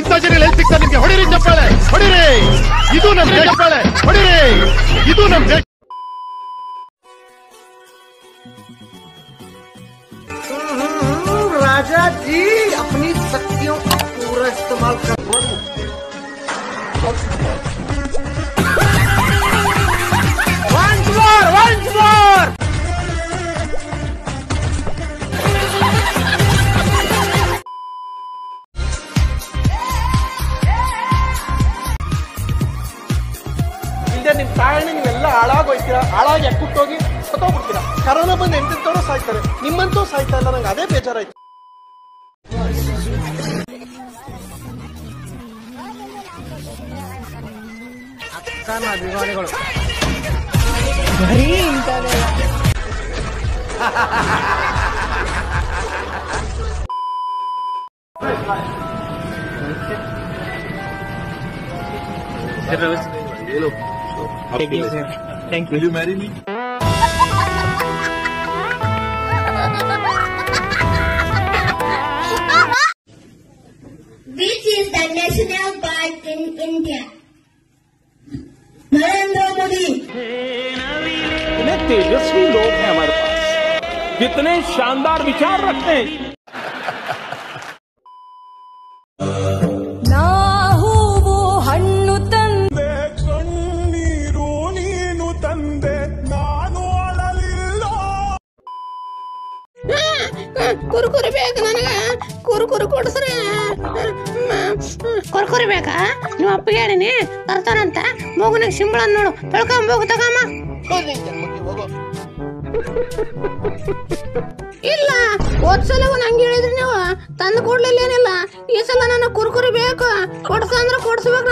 ಇಂಥ ಜನ ಎಲ್ಲಿ ಸಿಗ್ತಾರೆ ನಿಮ್ಗೆ ಹೊಡಿರಿ ಚಪ್ಪಾಳೆ ಹೊಡಿರಿ ಇದು ನಮ್ ದೇಶ ಚಪ್ಪಾಳೆ ಹೊಡಿರಿ ಇದು ನಮ್ ದೇಶ राजा जी अपनी शक्तियों का पूरा इस्तेमाल कर Once more, once more. ಇಲ್ಲದೆ ನಿಮ್ ತಾಯಣ್ಣ ನೀವೆಲ್ಲ ಹಾಳಾಗೋಯ್ತೀರಾ ಹಾಳಾಗಿ ಅಕ್ಕುಟ್ಟೋಗಿ ಸತ್ತೋಗ್ಬಿಡ್ತೀರಾ ಕರೋನಾ ಬಂದು ಎಂತೆಂತವ್ರು ಸಾಯ್ತಾರೆ ನಿಮ್ಮಂತೂ ಸಾಯ್ತಾ ಇಲ್ಲ ನಂಗೆ ಅದೇ ಬೇಜಾರಾಯ್ತು Which is the national park in India? Narendra Modi. कितने तेजस्वी लोग हैं हमारे पास कितने शानदार विचार रखते हैं ನಾವು ಹಣ್ಣು ತಂದೆ ಕಣ್ಣೀರು ನೀನು ತಂದೆ ನಾನು ಅಳಲಿಲ್ಲ ಕುರುಕುರಿ ಬೇಕು ನನಗ ಕುರುಕುರಿ ಕೊಡ್ಸ್ರಿ ಕುರುಕುರಿ ಬೇಕಾ ನಿಮ್ಮ ಅಪ್ಪಿಗೆ ಹೇಳಿನಿ ತರ್ತಾನಂತ ಮಗುನಿಗೆ ಸಿಂಬಳ ನೋಡು ತೊಳ್ಕೊಂಡ್ ಹೋಗು ತಗಮ್ಮ ಇಲ್ಲ ಹೋದ್ ಸಲ ಹಂಗೆ ಹೇಳಿದ್ರಿ ನೀವು ತಂದು ಕೊಡ್ಲಿಲ್ಲ ಏನಿಲ್ಲ ಈ ಸಲ ನನಗೆ ಕುರುಕುರಿ ಬೇಕು ಕೊಡ್ಸ ಅಂದ್ರೆ ಕೊಡ್ಸ್ಬೇಕು